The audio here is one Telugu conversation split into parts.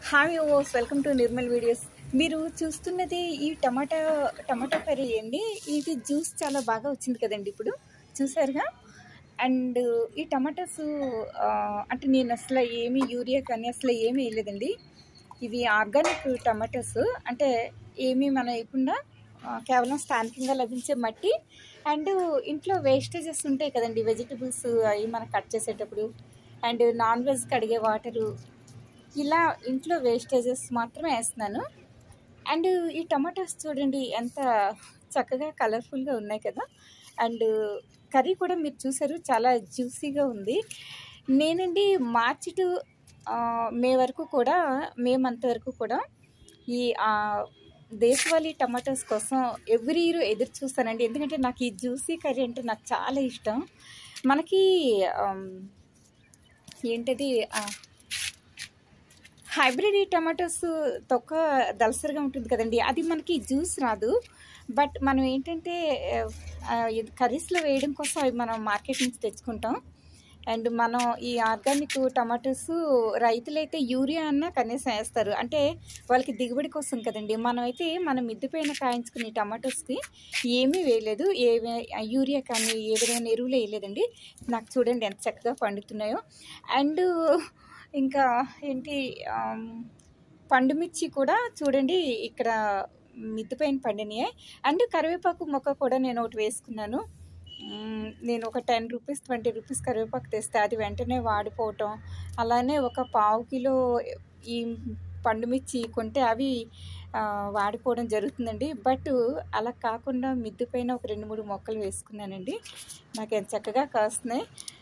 హాయ్ ఓస్ వెల్కమ్ టు నిర్మల్ వీడియోస్ మీరు చూస్తున్నది ఈ టమాటా టమాటా కర్రీ అండి ఇది జ్యూస్ చాలా బాగా వచ్చింది కదండి ఇప్పుడు చూసారుగా అండ్ ఈ టమాటాస్ ఆ, అంటే నేను అసలు ఏమి యూరియా కానీ అసలు ఏమీ వేయలేదండి ఇవి ఆర్గానిక్ టమాటాస్ అంటే ఏమీ మనం వేయకుండా ఆ, కేవలం స్థానికంగా లభించే మట్టి అండ్ ఇంట్లో వేస్టేజెస్ ఉంటాయి కదండి వెజిటబుల్స్ అవి మనం కట్ చేసేటప్పుడు అండ్ నాన్ వెజ్ కడిగే వాటరు ఇలా ఇంట్లో వేస్టేజెస్ మాత్రమే వేస్తున్నాను అండ్ ఈ టమాటాస్ చూడండి ఎంత చక్కగా కలర్ఫుల్గా ఉన్నాయి కదా అండ్ కర్రీ కూడా మీరు చూసారు చాలా జ్యూసీగా ఉంది నేనండి మార్చి టు ఆ, మే వరకు కూడా మే మంత్ వరకు కూడా ఈ ఆ, దేశవాళీ టమాటోస్ కోసం ఎవ్రీ ఇయర్ ఎదురు చూస్తానండి ఎందుకంటే నాకు ఈ జ్యూసీ కర్రీ అంటే నాకు చాలా ఇష్టం మనకి ఆమ్, ఏంటది ఆ, హైబ్రిడ్ టమాటోస్ తొక్క దలసరిగా ఉంటుంది కదండి అది మనకి జ్యూస్ రాదు బట్ మనం ఏంటంటే ఆ, ఇది కర్రీస్లో వేయడం కోసం అవి మనం మార్కెట్ నుంచి తెచ్చుకుంటాం అండ్ మనం ఈ ఆర్గానిక్ టమాటోస్ రైతులైతే యూరియా అన్న కనీసం వేస్తారు అంటే వాళ్ళకి దిగుబడి కోసం కదండి మనమైతే మనం మిద్దిపైన కాయించుకునే టమాటోస్కి ఏమీ వేయలేదు ఏ యూరియా కానీ ఏ విధమైన ఎరువులు వేయలేదండి నాకు చూడండి ఎంత చక్కగా పండుతున్నాయో అండ్ ఇంకా ఏంటి ఆమ్, పండుమిర్చి కూడా చూడండి ఇక్కడ మిద్ది పైన పండినాయి అండ్ కరివేపాకు మొక్క కూడా నేను ఒకటి వేసుకున్నాను మ్మ్, నేను ఒక టెన్ రూపీస్ ట్వంటీ రూపీస్ కరివేపాకు తెస్తే అది వెంటనే వాడిపోవటం అలానే ఒక పావు కిలో ఈ పండుమిర్చి కొంటే అవి ఆ, వాడిపోవడం జరుగుతుందండి బట్ అలా కాకుండా మిద్ది పైన ఒక రెండు మూడు మొక్కలు వేసుకున్నానండి నాకు ఎంత చక్కగా కాస్తున్నాయి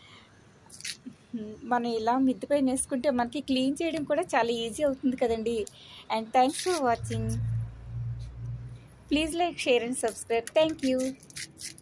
మనం ఇలా మిద్ది పైన వేసుకుంటే మనకి క్లీన్ చేయడం కూడా చాలా ఈజీ అవుతుంది కదండి and thanks for watching please like share and subscribe thank you